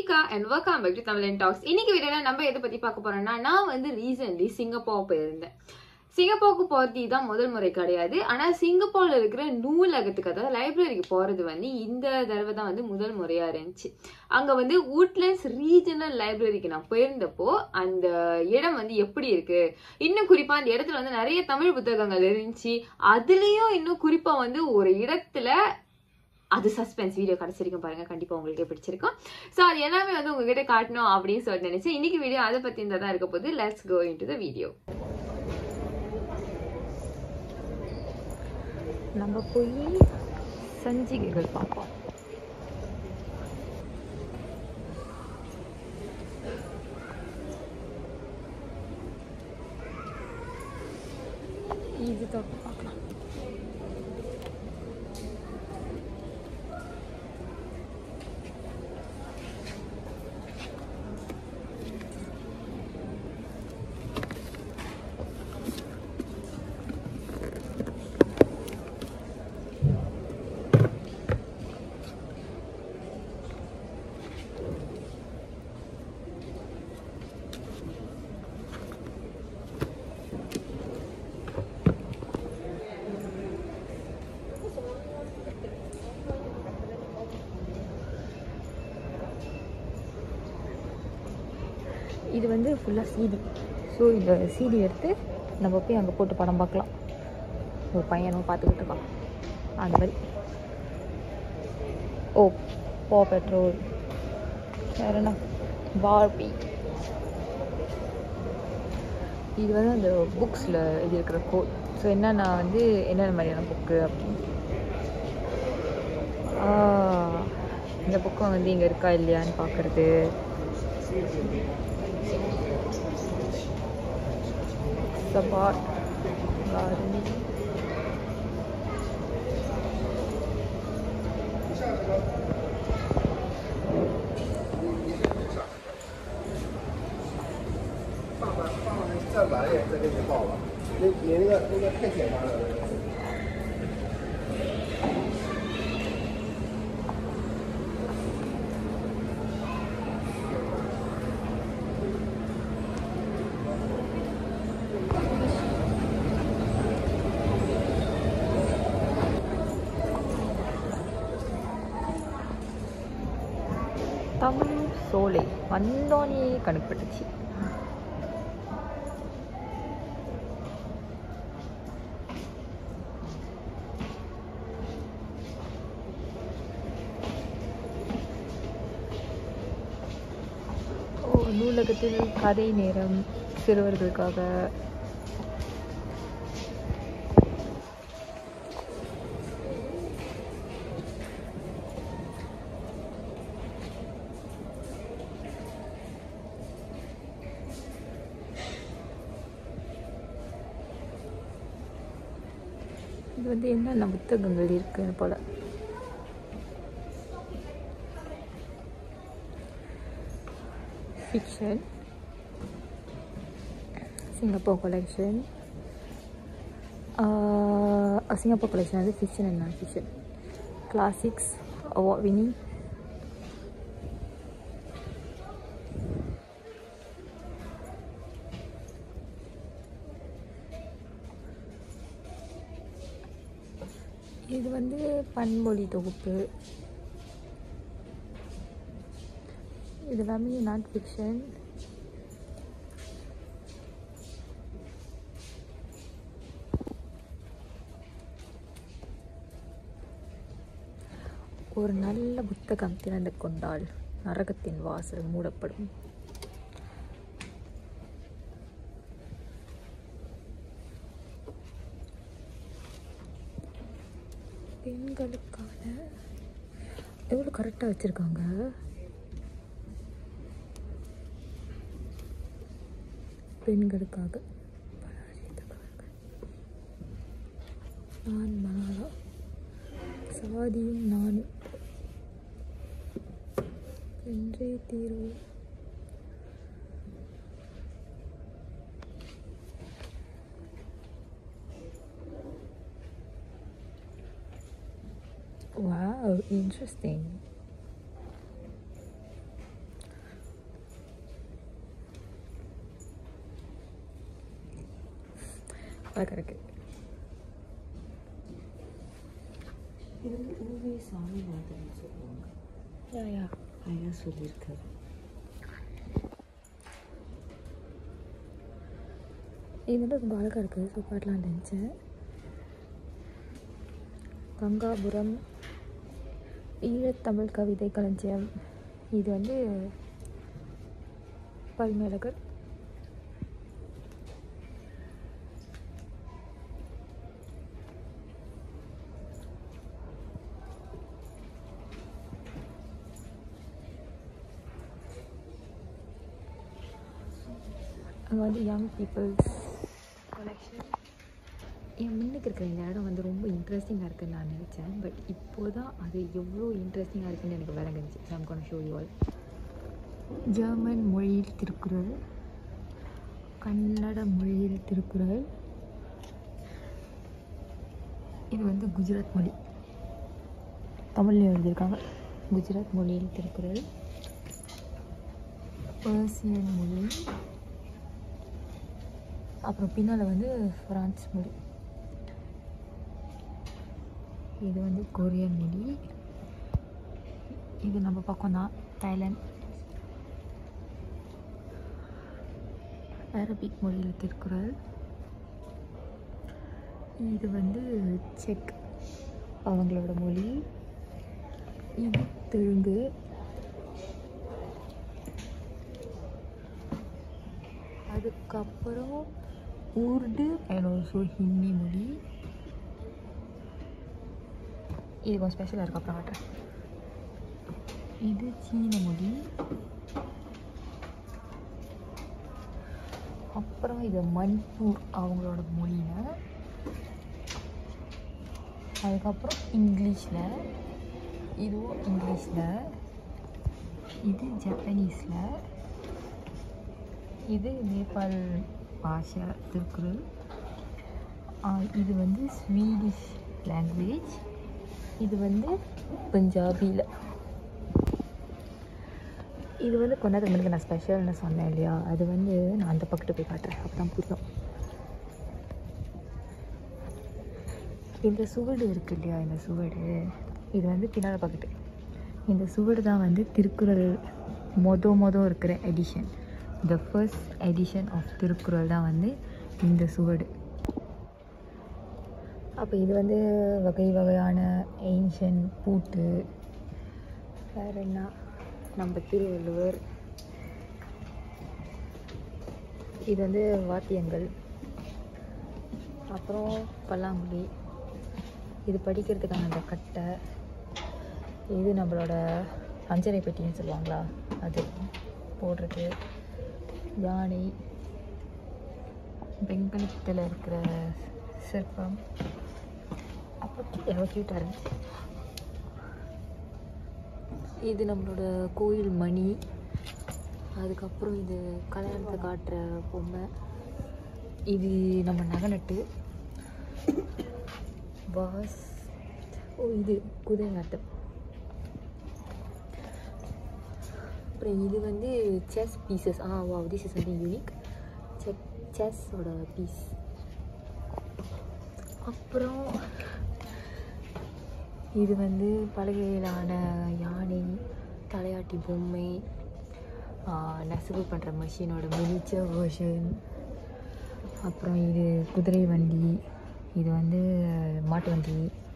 Monica and welcome back to Tamilan talks இன்னைக்கு வீடியோல நம்ம எதை பத்தி பார்க்க போறோம்னா நான் வந்து ரீசென்ட்லி சிங்கப்பூர் போயிருந்தேன் சிங்கப்பூருக்கு போறது தான் முதல் முறை கிடையாது ஆனா சிங்கப்பூர்ல இருக்கிற நூலகத்துக்கு அதாவது லைப்ரரிக்கு போறது வந்து இந்த தடவை தான் வந்து முதல் முறையா இருந்துச்சு அங்க வந்து உட்லண்ட்ஸ் ரீஜனல் லைப்ரரிக்கு நான் போயிருந்தப்போ அந்த இடம் வந்து எப்படி இருக்கு இன்னும் குறிப்பா அந்த இடத்துல வந்து நிறைய தமிழ் புத்தகங்கள் இருந்துச்சு அதுலயும் இன்னும் குறிப்பா வந்து ஒரு இடத்துல அது சஸ்பென்ஸ் வீடியோ கடைசி வரைக்கும் பாருங்க கண்டிப்பா உங்களுக்கே பிடிச்சிருக்கும் ஸோ அது எல்லாமே வந்து உங்ககிட்ட காட்டணும் அப்படின்னு சொல்லிட்டு நினைச்சேன் இன்னைக்கு வீடியோ அதை பத்தி இருந்தா தான் இருக்க போது let's go into the video நம்ம போய் சஞ்சிகைகள் பார்ப்போம் இது தொட்டு பார்க்கலாம் இது வந்து ஃபுல்லாக சிடி ஸோ இந்த சிடி எடுத்து நம்ம போய் அங்கே போட்டு படம் பார்க்கலாம் ஒரு பையனும் பார்த்துக்கிட்டு இருக்கான் அந்த மாதிரி ஓ போ பெட்ரோல் வேற என்ன பார்பி இது வந்து அந்த புக்ஸில் இது இருக்கிற கோட் ஸோ என்னென்னா வந்து என்னென்ன மாதிரியான புக்கு அப்படின்னு ஆ, இந்த புக்கம் வந்து இங்கே இருக்கா இல்லையான்னு பார்க்குறது சபாட் கார்டன் 再来也再给你报了，你你那个那个太简单了。 தமிழ் சோலை வந்தோனே கணக்குப்பட்டுச்சு ஓ நூலகத்தில் கதை நேரம் சிறுவர்களுக்காக இது வந்து என்னென்ன புத்தகங்கள் இருக்குன்னு போல fiction Singapore collection Singapore collection வந்து fiction and non fiction classics award winning இது வந்து பன்மொழி தொகுப்பு இது எல்லாமே நான் ஃபிக்ஷன் ஒரு நல்ல புத்தகம் திறந்து கொண்டால் நரகத்தின் வாசல் மூடப்படும் பெண்களுக்கான எவ்வளோ கரெக்டாக வச்சுருக்காங்க பெண்களுக்காக பலாரி தகவல்கள். நான் மணாலா சாதியும் நானும் என்றே தீர்வு Wow, interesting. அழகாக இருக்கு இது வந்து ஊவே சாமிநாதன் சொல்லுவாங்க யா யா ஐயா சொல்லியிருக்காரு இது வந்து ரொம்ப அழகாக இருக்குது ஸோ பாட்டெலாம் நினச்சேன் கங்காபுரம் ஈழத்தமிழ் கவிதை களஞ்சியம் இது வந்து பல்மேலகர் அங்கே வந்து யங் பீப்புள்ஸ் கலெக்ஷன் என் முன்னுக்கு இருக்கிற இந்த இடம் வந்து ரொம்ப இன்ட்ரெஸ்டிங்காக இருக்குன்னு நான் நினச்சேன் பட் இப்போ தான் அது எவ்வளோ இன்ட்ரெஸ்டிங்காக இருக்குன்னு எனக்கு விளங்குச்சு so I'm show you all German மொழியில் திருக்குறள் கன்னட மொழியில் திருக்குறள் இது வந்து குஜராத் மொழி தமிழ்லையும் எழுதியிருக்காங்க குஜராத் மொழியில் திருக்குறள் பர்சியன் மொழி அப்புறம் பின்னால் வந்து ஃப்ரான்ஸ் மொழி இது வந்து கொரியன் மொழி இது நம்ம பக்கம் தான் தாய்லாந்து அரபிக் மொழியில் திருக்குறள் இது வந்து செக் அவங்களோட மொழி இது தெலுங்கு அதுக்கப்புறம் உருது அண்ட் ஆல்சோ ஹிந்தி மொழி இது கொஞ்சம் ஸ்பெஷலாக இருக்கு அப்புறம் காட்டுறேன் இது சீன மொழி அப்புறம் இது மணிப்பூர் அவங்களோட மொழியில் அதுக்கப்புறம் இங்கிலீஷில் இதுவும் இங்கிலீஷில் இது ஜப்பனீஸில் இது நேபாள் பாஷா திருக்குறள் ஆ, இது வந்து ஸ்வீடிஷ் லாங்குவேஜ் இது வந்து பஞ்சாபியில் இது வந்து கொண்டாந்து மணிக்கு நான் ஸ்பெஷல்னு சொன்னேன் இல்லையா அது வந்து நான் அந்த பக்கத்து போய் காட்டுறேன் அப்போ தான் புரியும் இந்த சுவடு இருக்கு இல்லையா இந்த சுவடு இது வந்து பின்னால் பக்கத்து இந்த சுவடு தான் வந்து திருக்குறள் மொத மொதல் இருக்கிற edition the first edition of Thirukkural தான் வந்து இந்த சுவடு அப்போ இது வந்து வகை வகையான ஏன்ஷன் பூட்டு வேற என்ன நம்ம திருவள்ளுவர் இது வந்து வாத்தியங்கள் அப்புறம் பல்லாங்குழி இது படிக்கிறதுக்கான அந்த கட்டை இது நம்மளோட அஞ்சரை பெட்டின்னு சொல்லுவாங்களா அது போடுறது யானை வெங்கலத்தில் இருக்கிற சிற்பம் அப்புறம் எவ்வளோ க்யூட்டாக இருந்துச்சு இது நம்மளோட கோயில் மணி அதுக்கப்புறம் இது கல்யாணத்தை காட்டுற பொம்மை இது நம்ம நகநட்டு பாஸ் ஓ இது குதிரை ஆட்டம் அப்புறம் இது வந்து chess pieces ah wow this is something unique check செஸ்ஸோட பீஸ் அப்புறம் இது வந்து பலகையிலான யானை தலையாட்டி பொம்மை ஆ, நெசவு பண்ணுற மிஷினோட மினிச்சர் வேர்ஷன் அப்புறம் இது குதிரை வண்டி இது வந்து மாட்டு வண்டி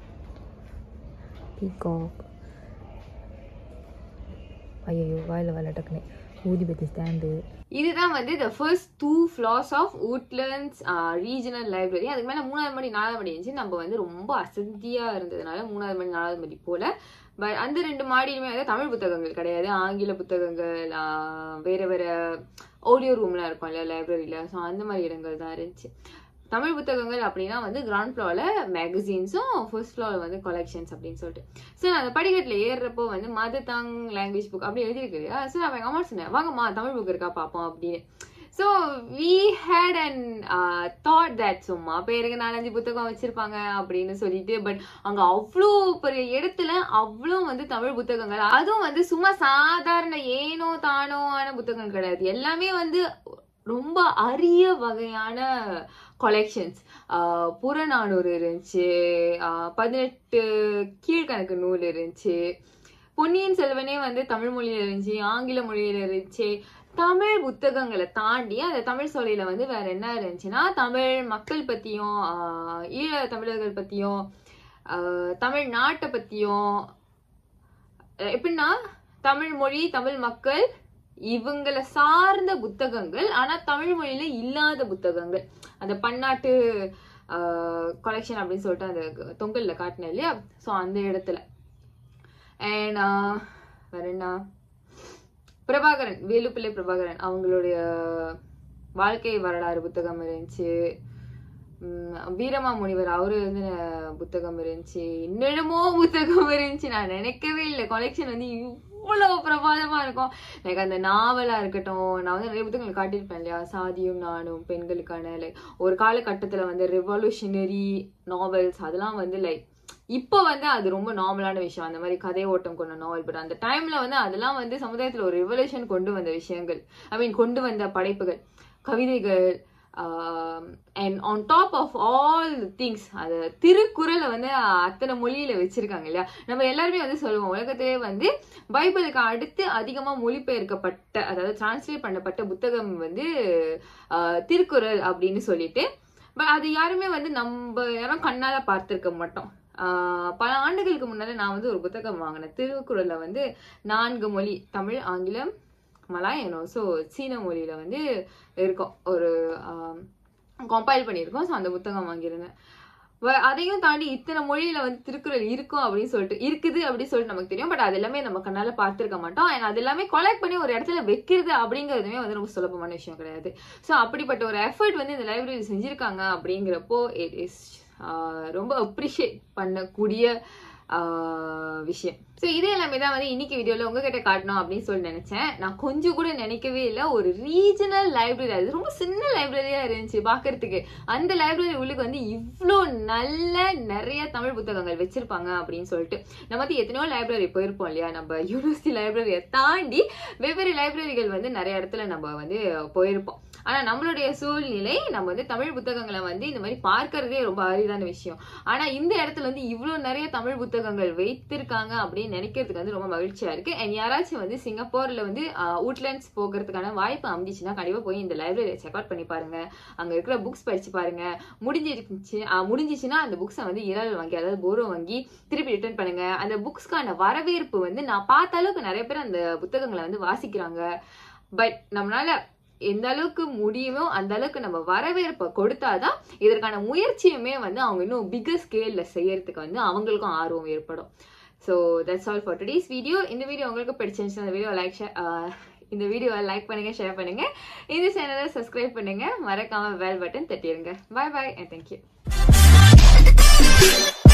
பீகாக் ஐயோ வாயில் வாயில் டக்குன்னு ஊதிபத்தி ஸ்டாண்டு இதுதான் வந்து the first two floors of Woodlands regional library அதுக்கு மேலே மூணாவது மணி நாலாவது மணி இருந்துச்சு நம்ம வந்து ரொம்ப அசதியாக இருந்ததுனால மூணாவது மணி நாலாவது மணி போல பட் அந்த ரெண்டு மாடியிலுமே வந்து தமிழ் புத்தகங்கள் கிடையாது ஆங்கில புத்தகங்கள் ஆஹ் வேற வேற ஆடியோ ரூம்லாம் இருக்கும் இல்லையா லைப்ரரியில் ஸோ அந்த மாதிரி இடங்கள் தான் இருந்துச்சு தமிழ் புத்தகங்கள் அப்படின்னா வந்து கிரவுண்ட் ஃப்ளோரில் மேகசின்ஸும் ஃபர்ஸ்ட் ஃப்ளோரில் வந்து கலெக்ஷன்ஸ் அப்படின்னு சொல்லிட்டு ஸோ நான் அந்த படிக்கட்டில் ஏறுறப்போ வந்து மதர் டங் லாங்குவேஜ் புக் அப்படி எழுதிருக்கு இல்லையா ஸோ நான் எங்கள் அம்மா சொன்னேன் வாங்கம்மா தமிழ் புக் இருக்கா பார்ப்போம் அப்படின்னு so we had and thought that சும்மா பேருக்கு நாலஞ்சு புத்தகம் வச்சிருப்பாங்க அப்படின்னு சொல்லிட்டு பட் அங்கே அவ்வளோ பெரிய இடத்துல அவ்வளோ வந்து தமிழ் புத்தகங்கள் அதுவும் வந்து சும்மா சாதாரண ஏனோ தானோ ஆன புத்தகங்கள் கிடையாது எல்லாமே வந்து ரொம்ப அரிய வகையான கொலெக்ஷன்ஸ் புறநானூறு இருந்துச்சு ஆஹ் பதினெட்டு கீழ்கணக்கு நூல் இருந்துச்சு பொன்னியின் செல்வனே வந்து தமிழ் மொழியில இருந்துச்சு ஆங்கில மொழியில இருந்துச்சு தமிழ் புத்தகங்களை தாண்டி அந்த தமிழ் சொல்லையில வந்து வேற என்ன இருந்துச்சுன்னா தமிழ் மக்கள் பத்தியும் ஆஹ் ஈழ தமிழர்கள் பத்தியும் ஆஹ் தமிழ் நாட்டை பத்தியும் அஹ் எப்படின்னா தமிழ் மொழி தமிழ் மக்கள் இவங்களை சார்ந்த புத்தகங்கள் ஆனா தமிழ் மொழியில இல்லாத புத்தகங்கள் அந்த பன்னாட்டு கலெக்ஷன் அப்படின்னு சொல்லிட்டு அந்த தொங்கல்ல காட்டினேன் இல்லையா ஸோ அந்த இடத்துல அண்ட் வேற என்ன பிரபாகரன் வேலுப்பிள்ளை பிரபாகரன் அவங்களுடைய வாழ்க்கை வரலாறு புத்தகம் இருந்துச்சு உம் வீரமா முனிவர் அவரு எழுதின புத்தகம் இருந்துச்சு இன்னென்னமோ புத்தகம் இருந்துச்சு நான் நினைக்கவே இல்லை கொலெக்ஷன் வந்து இவ்வளவு பிரபாதமா இருக்கும் லைக் அந்த நாவலா இருக்கட்டும் நான் வந்து நிறைய புத்தகங்கள் காட்டியிருப்பேன் இல்லையா சாதியும் நானும் பெண்களுக்கான லைக் ஒரு காலகட்டத்துல வந்து ரெவல்யூஷனரி நாவல்ஸ் அதெல்லாம் வந்து லைக் இப்போ வந்து அது ரொம்ப நார்மலான விஷயம் அந்த மாதிரி கதை ஓட்டம் கொண்ட நாவல் பட் அந்த டைம்ல வந்து அதெல்லாம் வந்து சமுதாயத்துல ஒரு ரெவல்யூஷன் கொண்டு வந்த விஷயங்கள் ஐ மீன் கொண்டு வந்த படைப்புகள் கவிதைகள் and on top of all things அது திருக்குறளை வந்து அத்தனை மொழியில வச்சிருக்காங்க இல்லையா நம்ம எல்லாருமே வந்து சொல்லுவோம் உலகத்திலே வந்து பைபிளுக்கு அடுத்து அதிகமா மொழிபெயர்க்கப்பட்ட அதாவது டிரான்ஸ்லேட் பண்ணப்பட்ட புத்தகம் வந்து ஆஹ், திருக்குறள் அப்படின்னு சொல்லிட்டு பட் அது யாருமே வந்து நம்ம யாரும் கண்ணால பார்த்திருக்க மாட்டோம் ஆஹ் பல ஆண்டுகளுக்கு முன்னாடி நான் வந்து ஒரு புத்தகம் வாங்கினேன் திருக்குறள்ல வந்து நான்கு மொழி தமிழ் ஆங்கிலம் மலாயனோ ஸோ சீன மொழியில வந்து இருக்கும் ஒரு கம்பைல் பண்ணியிருக்கோம் ஸோ அந்த புத்தகம் வாங்கியிருந்தேன் வ- அதையும் தாண்டி இத்தனை மொழியில வந்து திருக்குறள் இருக்கும் அப்படின்னு சொல்லிட்டு இருக்குது அப்படின்னு சொல்லிட்டு நமக்கு தெரியும் பட் அது எல்லாமே நம்ம கண்ணால பார்த்திருக்க மாட்டோம் and அது எல்லாமே கொலெக்ட் பண்ணி ஒரு இடத்துல வைக்கிறது அப்படிங்கிறதுமே வந்து ரொம்ப சுலபமான விஷயம் கிடையாது ஸோ அப்படிப்பட்ட ஒரு எஃபர்ட் வந்து இந்த லைப்ரரி செஞ்சிருக்காங்க அப்படிங்கிறப்போ இட் இஸ் ரொம்ப அப்ரிஷியேட் பண்ணக்கூடிய ஆஹ் விஷயம் ஸோ இது எல்லாமே தான் வந்து இன்னைக்கு வீடியோவில் உங்ககிட்ட காட்டணும் அப்படின்னு சொல்லி நினைச்சேன் நான் கொஞ்சம் கூட நினைக்கவே இல்லை ஒரு ரீஜனல் லைப்ரரி அது ரொம்ப சின்ன லைப்ரரியா இருந்துச்சு பார்க்கறதுக்கு அந்த லைப்ரரி உள்ளுக்கு வந்து இவ்வளோ நல்ல நிறைய தமிழ் புத்தகங்கள் வச்சிருப்பாங்க அப்படின்னு சொல்லிட்டு நம்ம வந்து எத்தனையோ லைப்ரரி போயிருப்போம் இல்லையா நம்ம யூனிவர்சிட்டி லைப்ரரியை தாண்டி வெவ்வேறு லைப்ரரிகள் வந்து நிறைய இடத்துல நம்ம வந்து போயிருப்போம் ஆனா நம்மளுடைய சூழ்நிலை நம்ம வந்து தமிழ் புத்தகங்களை வந்து இந்த மாதிரி பார்க்கறதே ரொம்ப அரிதான விஷயம் ஆனா இந்த இடத்துல வந்து இவ்வளவு நிறைய தமிழ் புத்தகங்கள் வைத்திருக்காங்க அப்படின்னு நினைக்கிறதுக்கு வந்து ரொம்ப மகிழ்ச்சியா இருக்கு அண்ட் யாராச்சும் வந்து சிங்கப்பூர்ல வந்து உட்லண்ட்ஸ் போகிறதுக்கான வாய்ப்பு அமைஞ்சிச்சுன்னா கண்டிப்பா போய் இந்த லைப்ரரியை செக் அவுட் பண்ணி பாருங்க அங்க இருக்கிற புக்ஸ் படிச்சு பாருங்க முடிஞ்சிருச்சு ஆஹ் முடிஞ்சிச்சுன்னா அந்த புக்ஸை வந்து இரல் வாங்கி அதாவது போரோ வாங்கி திருப்பி ரிட்டர்ன் பண்ணுங்க அந்த புக்ஸ்க்கான வரவேற்பு வந்து நான் பார்த்த அளவுக்கு நிறைய பேர் அந்த புத்தகங்களை வந்து வாசிக்கிறாங்க பட் நம்மளால எந்த அளவுக்கு முடியுமோ அந்த அளவுக்கு நம்ம வரவேற்பை கொடுத்தாதான் இதற்கான முயற்சியுமே வந்து அவங்க இன்னும் பிகர் ஸ்கேல்ல செய்யறதுக்கு வந்து அவங்களுக்கும் ஆர்வம் ஏற்படும் so that's all for today's video இந்த வீடியோ உங்களுக்கு பிடிச்சிருந்துச்சு அந்த வீடியோ லைக் இந்த வீடியோவை லைக் பண்ணுங்க ஷேர் பண்ணுங்க இந்த சேனலை சப்ஸ்கிரைப் பண்ணுங்க மறக்காம பெல் பட்டன் தட்டிடுங்க பாய் பாய் அண்ட் தேங்க்யூ